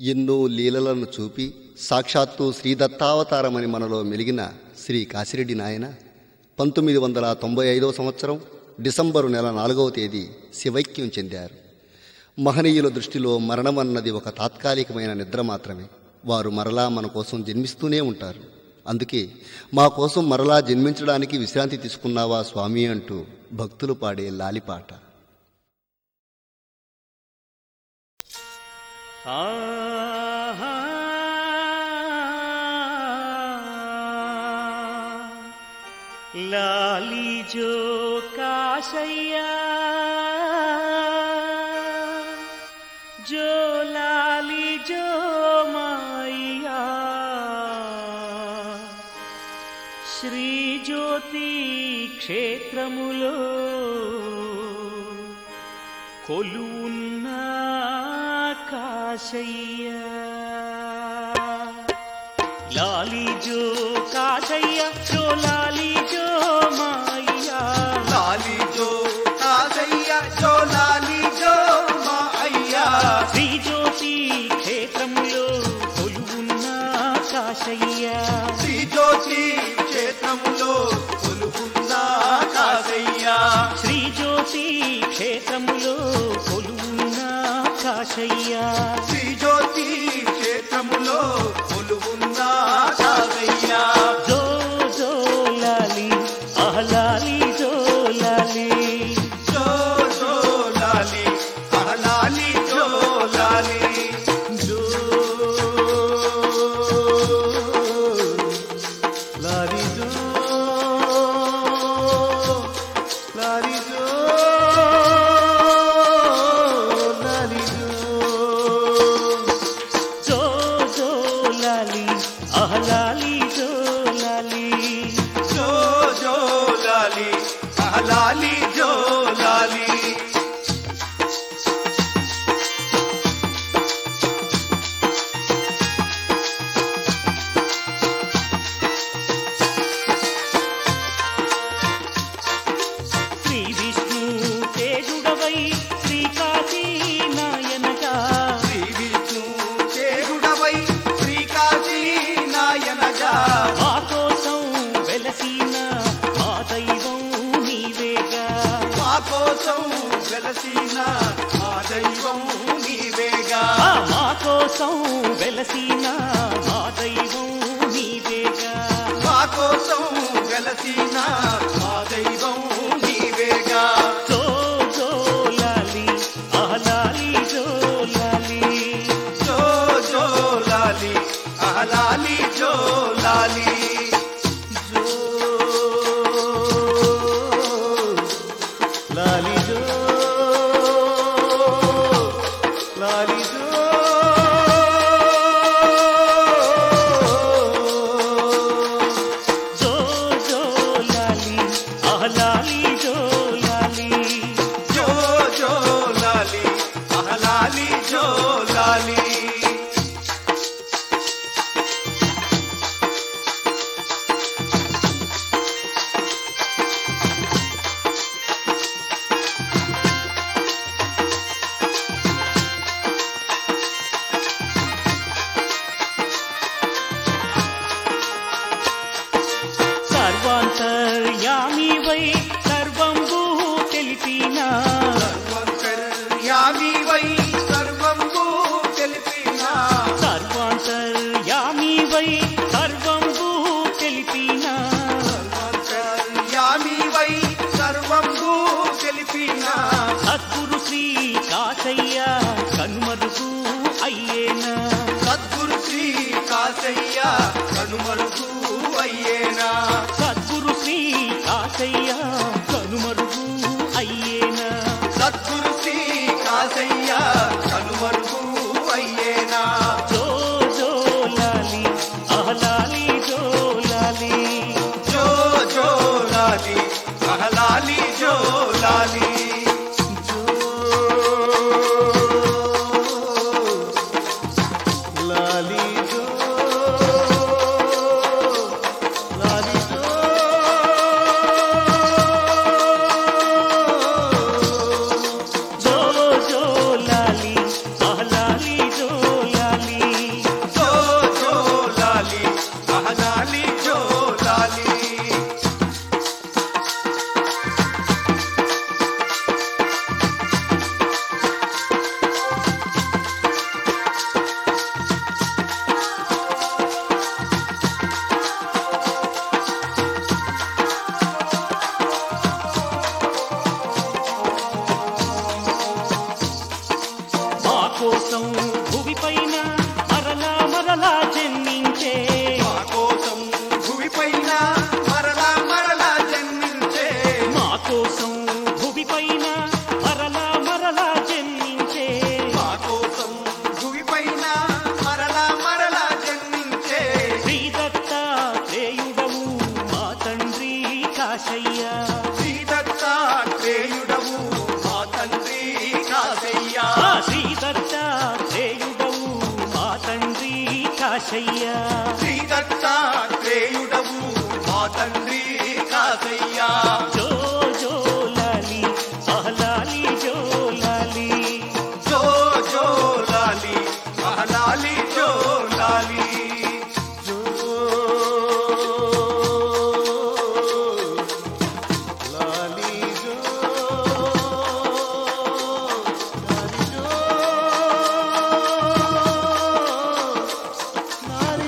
ఎన్నో లీలలను చూపి సాక్షాత్తు శ్రీదత్తావతారమని మనలో మెలిగిన శ్రీ కాశిరెడ్డి నాయన పంతొమ్మిది వందల తొంభై ఐదవ సంవత్సరం డిసెంబరు నెల నాలుగవ తేదీ శివైక్యం చెందారు మహనీయుల దృష్టిలో మరణమన్నది ఒక తాత్కాలికమైన నిద్ర మాత్రమే వారు మరలా మన కోసం జన్మిస్తూనే ఉంటారు అందుకే మా కోసం మరలా జన్మించడానికి విశ్రాంతి తీసుకున్నావా స్వామి అంటూ భక్తులు పాడే లాలిపాట ఆహా లాలి జో కాశయ్యా జో లాలి జో మాయ్యా శ్రీ జ్యోతి క్షేత్రములో కొలువున్న కాశయ్య లాలి జో కాశయ్య జో లాలి జో మాయ్యా లాలి జో కాదయ్య జో లాలి జో మా అయ్యా శ్రీ జ్యోతి క్షేత్రములో కొలువున్న కాశయ్య శ్రీ జ్యోతి క్షేత్రములో కొలుకున్నా కాదయ్యా శ్రీ జ్యోతి క్షేత్రములో కొలువున్న కాశయ్య శ్రీ జ్యోతి క్షేత్రములో కొలుకున్నా కాదయ్యా జో జో లాలి ఆహ్లాలి జో లాలి జో జో లాలి ఆ లాలి జో లాలి జో లాలి జో లాలి జో లాలి జో జో జో లాలి ఆహ్లాలి జో లాలి జో జో లాలి ఆ లాలి జో లాలి శ్రీ విష్ణు తేజుడవై శ్రీ కాశీ నాయనగా శ్రీ విష్ణు చేరుడవై శ్రీకాశీ నాయనగా మా కోసం వెలసిన మా దైవం నీవేగా మా కోసం వెలసిన మా దైవం నీవేగా ఆ మా కోసం వెలసిన మా దైవం నీవేగా మా కోసం వెలసిన మా దైవం నీవేగా జో జో లాలి ఆహ్లాలి జో లాలి జో జో లాలి ఆ లాలి జో లాలి జో లాలి జో లాలి జో జో జో లాలి ఆహ్లాలి జో లాలి జో జో లాలి ఆ లాలి జో లాలి సర్వాంతర్యామివై సర్వంబు తెలిపిన యామివై సర్వంబు తెలిపిన సర్వాంతర్యామివై సర్వంబు తెలిపిన యామివై సర్వంబు తెలిపిన సద్గురు శ్రీ కాశయ్య కనుమరుగు అయ్యేనా సద్గురు శ్రీ కాశయ్య కనుమరుగు అయ్యేనా సద్గురు శ్రీ కాశయ్య కనుమరుగు అయ్యేనా సద్గురు శ్రీ కాశయ్య కనుమరుగు అయ్యేనా జో జో లాలి ఆహ్లాలి జో లాలి జో జో లాలి అహలాలి జో లాలి జో లాలి జో లాలి జో కాశయ్య శ్రీ దత్తాత్రేయుడవు మా తండ్రి కాసయ్యా జో జో లాలి ఆహ్లాలి జో లాలి జో జో లాలి మహలాలి జో లాలి జో లాలి జో లాలి జో లాలి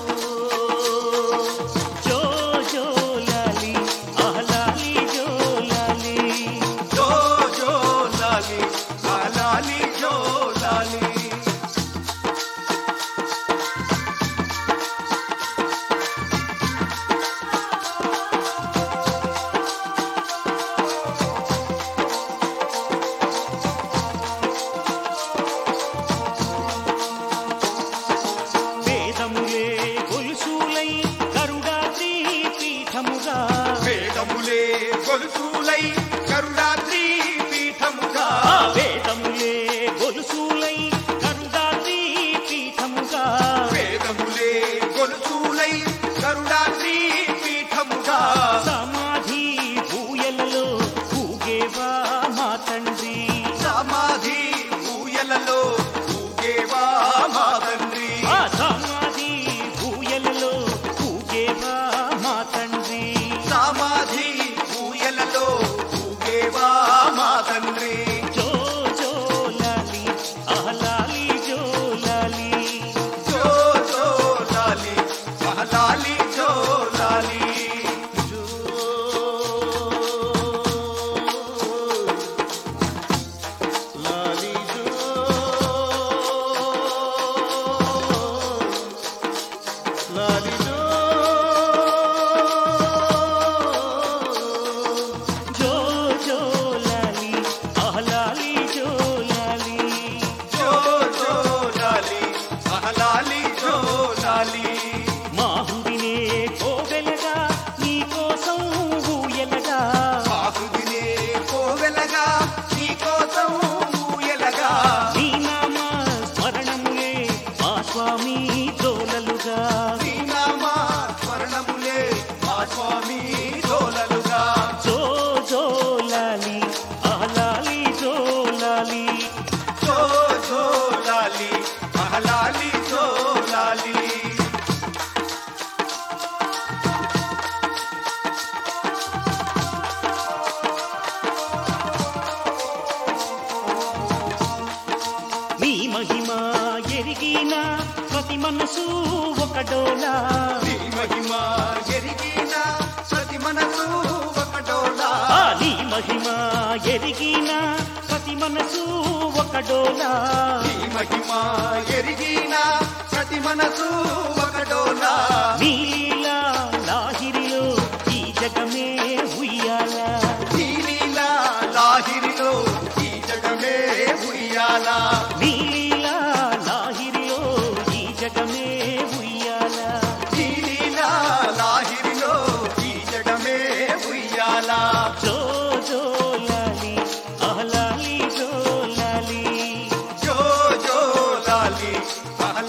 జో జో జో లాలి ఆహ్లాలి జో లాలి జో జో లాలి లాలి జో లాలి వేదములే గొలుసులై గరుడాద్రి పీఠముగా వేదములే గొలుసులై కరుణాద్రి పీఠముగా ఆ వేదములే గొలుసులై గరుడాద్రి పీఠముగా వేదములే గొలుసులై కరుణాద్రి పీఠముగా సమాధి ఊయలలో ఊగేవా మా తండ్రి సమాధి ఊయలలో ఊగేవా మా తండ్రి ఆ సమాధి ఊయలలో ఊగేవా మా తండ్రి సమాధి ఊయలలో ఊగేవా మా తండ్రి జో జో లాలి ఆహ్లాలి జో లాలి జో జో లాలి మహలాలి జో లాలి జో లాలి జో లాలి జో జో జో లాలి ఆహ్లాలి జో లాలి జో జో లాలి మహలాలి జో లాలి మాహుడినే కోవెలగా నీ కోసం ఊయలగా బాసుదినే కోవెలగా నీకోసం ఊయలగా నీ నామ స్మరణములే మా స్వామి దోలలుగా శ్రీనామా స్వర్ణములే మా స్వామి దోలలుగా జో జో లాలి ఆహ్లాలి జో లాలి జో జో లాలి మహలాలి జో లాలి నీ మహిమ ఎరిగిన ప్రతి మనసు ఒక డోలా నీ మహిమ ఎరిగిన ప్రతి మనసు ఒక డోలా ఆ నీ మహిమ ఎరిగిన ప్రతి మనసు ఒక డోలా నీ మహిమ ఎరిగిన ప్రతి మనసు ఒక డోలా నీ లీలా లాహిరిలో ఈ జగమే ఉయ్యాల నీ లీలా లాహిరిలో ఈ జగమే ఉయ్యాల నీ లీలా లాహిరిలో ఈ జగమే ఉయ్యాల నీ లీలా లాహిరిలో ఈ జగమే ఉయ్యాల జో జో లాలి ఆహ్లాలి జో లాలి జో జో లాలి